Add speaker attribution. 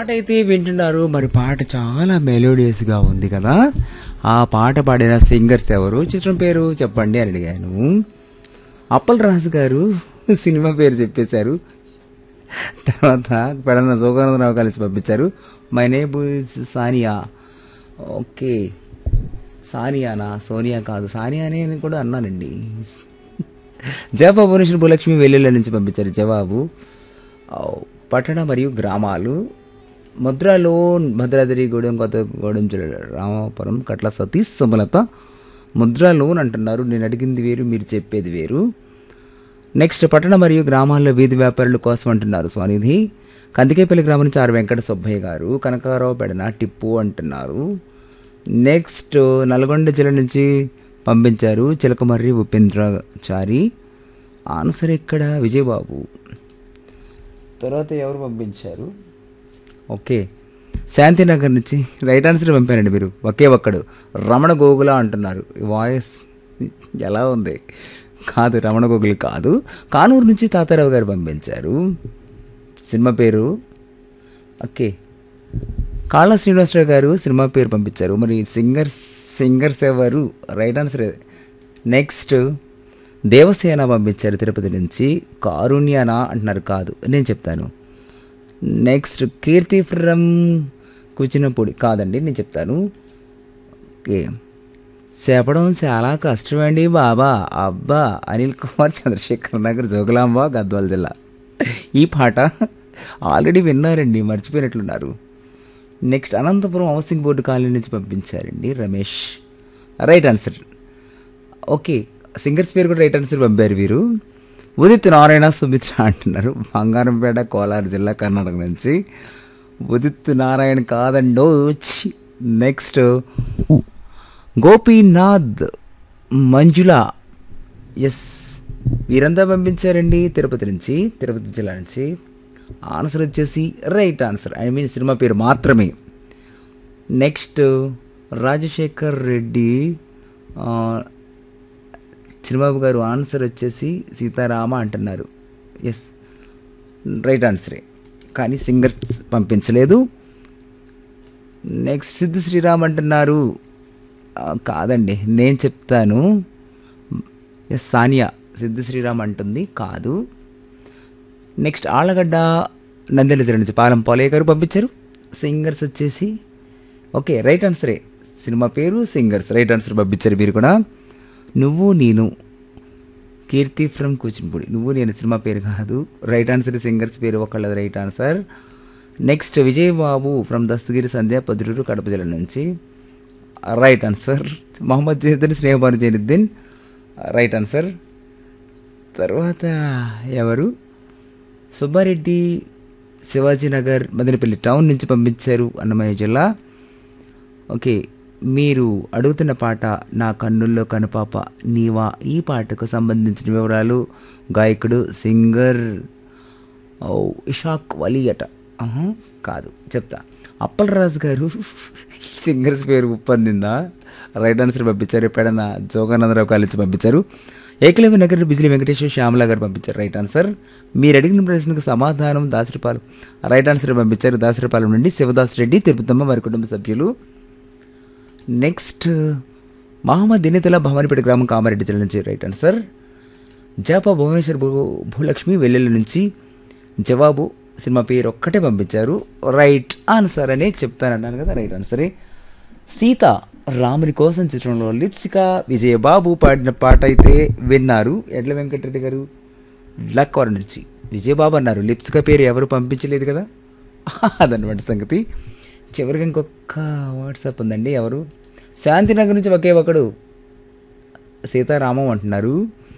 Speaker 1: పాట అయితే వింటున్నారు మరి పాట చాలా మెలోడియస్ గా ఉంది కదా ఆ పాట పాడిన సింగర్స్ ఎవరు చిత్రం పేరు చెప్పండి అని అడిగాను అప్పల్ రాజు గారు సినిమా పేరు చెప్పేశారు తర్వాత పెడన జోగానందరావు కలిసి పంపించారు మై నేమ్ సానియా ఓకే సానియానా సోనియా కాదు సానియా అని నేను కూడా అన్నానండి జవాబు భువనేశ్వర్ భూలక్ష్మి వెల్లుల్లి నుంచి పంపించారు జవాబు ఆ, పట్టణ మరియు గ్రామాలు ముద్రలో భద్రాద్రిగూడెం కొత్తగూడెం జిల్లా రామాపురం కట్ల సతీష్ సుమలత ముద్ర లోన్ అంటున్నారు నేను అడిగింది వేరు మీరు చెప్పేది వేరు నెక్స్ట్ పట్టణ మరియు గ్రామాల్లో వీధి వ్యాపారుల కోసం అంటున్నారు స్వానిధి కందికేపల్లి గ్రామం నుంచి ఆర్ వెంకట సుబ్బయ్య గారు కనకారావు పెడన టిప్పు అంటున్నారు నెక్స్ట్ నల్గొండ జిల్లా నుంచి పంపించారు చిలకమర్రి ఉపేంద్రచారి ఆన్సర్ ఇక్కడ విజయబాబు తర్వాత ఎవరు పంపించారు ఓకే శాంతినగర్ నుంచి రైట్ ఆన్సర్ పంపారండి మీరు ఒకే ఒక్కడు రమణ గోగుల అంటున్నారు ఈ వాయిస్ ఎలా ఉంది కాదు రమణ గోగులు కాదు కానూరు నుంచి తాతారావు గారు పంపించారు సినిమా పేరు ఓకే కాళ్ళ శ్రీనివాసరావు గారు సినిమా పేరు పంపించారు మరి సింగర్స్ సింగర్స్ ఎవరు రైట్ ఆన్సర్ నెక్స్ట్ దేవసేన పంపించారు తిరుపతి నుంచి కారుణ్యనా అంటున్నారు కాదు నేను చెప్తాను నెక్స్ట్ కీర్తి ఫ్రమ్ కూచినపూడి కాదండి నేను చెప్తాను ఓకే చెప్పడం చాలా కష్టమండి బాబా అబ్బా అనిల్ కుమార్ చంద్రశేఖర్ నగర్ జోగులాంబ గద్వాల జిల్లా ఈ పాట ఆల్రెడీ విన్నారండి మర్చిపోయినట్లున్నారు next Anantapur housing board colony నుంచి పంపించారండి Ramesh right answer okay singers పేరు కూడా రైట్ ఆన్సర్ పంపారు వీరు ఉదిత్ నారాయణ సుమిత్ర అంటున్నారు బంగారంపేట కోలార్ జిల్లా కర్ణాటక నుంచి ఉదిత్ నారాయణ కాదండో నెక్స్ట్ గోపీనాథ్ మంజుల ఎస్ వీరంతా పంపించారండి తిరుపతి నుంచి తిరుపతి జిల్లా నుంచి ఆన్సర్ వచ్చేసి right answer I mean cinema పేరు మాత్రమే నెక్స్ట్ రాజశేఖర్ రెడ్డి ఆ, చిన్నబాబు గారు ఆన్సర్ వచ్చేసి సీతారామ అంటున్నారు ఎస్ రైట్ ఆన్సరే కానీ సింగర్స్ పంపించలేదు నెక్స్ట్ సిద్ధి శ్రీరామ్ అంటున్నారు ఆ, కాదండి నేను చెప్తాను ఎస్ సానియా సిద్ధి శ్రీరామ్ అంటుంది కాదు నెక్స్ట్ ఆళ్ళగడ్డ నందెల జిల్లా నుంచి పాలెం పోలయ్య గారు పంపించారు సింగర్స్ వచ్చేసి ఓకే రైట్ ఆన్సరే సినిమా పేరు సింగర్స్ రైట్ ఆన్సర్ పంపించారు మీరు కూడా నువ్వు నేను కీర్తి ఫ్రమ్ కూచిపూడి నువ్వు నేను సినిమా పేరు కాదు రైట్ ఆన్సర్ సింగర్స్ పేరు ఒకళ్ళది right answer next Vijayababu from Dastagiri Sandhya Padururu Kadapa జిల్లా నుంచి right answer Mohammed Jainuddin Snehabanu Jainuddin right answer తర్వాత ఎవరు సుబ్బారెడ్డి శివాజీనగర్ మదనపల్లి టౌన్ నుంచి పంపించారు అన్నమయ్య జిల్లా ఓకే మీరు అడుగుతున్న పాట నా కన్నుల్లో కనుపాప నీవా ఈ పాటకు సంబంధించిన వివరాలు గాయకుడు సింగర్ ఓ, ఇషాక్ వలీ అట ఆహా, కాదు చెప్తా అప్పలరాజు గారు సింగర్స్ పేరు ఉప్పందిందా రైట్ ఆన్సర్ పంపించారు ఎప్పుడైనా జోగానందరావు కాలేజ్ పంపించారు ఏకలవ్య నగర్ బిజిలీ వెంకటేశ్వర శ్యామల గారు పంపించారు రైట్ ఆన్సర్ మీరు అడిగిన ప్రశ్నకు సమాధానం దాసరిపాలెం రైట్ ఆన్సర్ పంపించారు దాసరిపాలెం నుండి శివదాస్ రెడ్డి తిరుపతమ్మ వారి కుటుంబ సభ్యులు నెక్స్ట్ మహమ్మద్ దినేతల భవానిపేట గ్రామం కామారెడ్డి జిల్లా నుంచి రైట్ ఆన్సర్ జాపా భువనేశ్వర్ భూ భూలక్ష్మి వెల్లెల్లి నుంచి జవాబు సినిమా పేరు ఒక్కటే పంపించారు రైట్ ఆన్సర్ అనే చెప్తానన్నాను కదా రైట్ ఆన్సరే సీత రాముని కోసం చిత్రంలో లిప్సిక విజయబాబు పాడిన పాట అయితే విన్నారు ఎడ్ల వెంకటరెడ్డి గారు లక్కవర నుంచి విజయబాబు అన్నారు లిప్సిక పేరు ఎవరు పంపించలేదు కదా అదనమాట సంగతి చివరికి ఇంకొక వాట్సాప్ ఉందండి ఎవరు శాంతినగర్ నుంచి ఒకే ఒకడు సీతారామం అంటున్నారు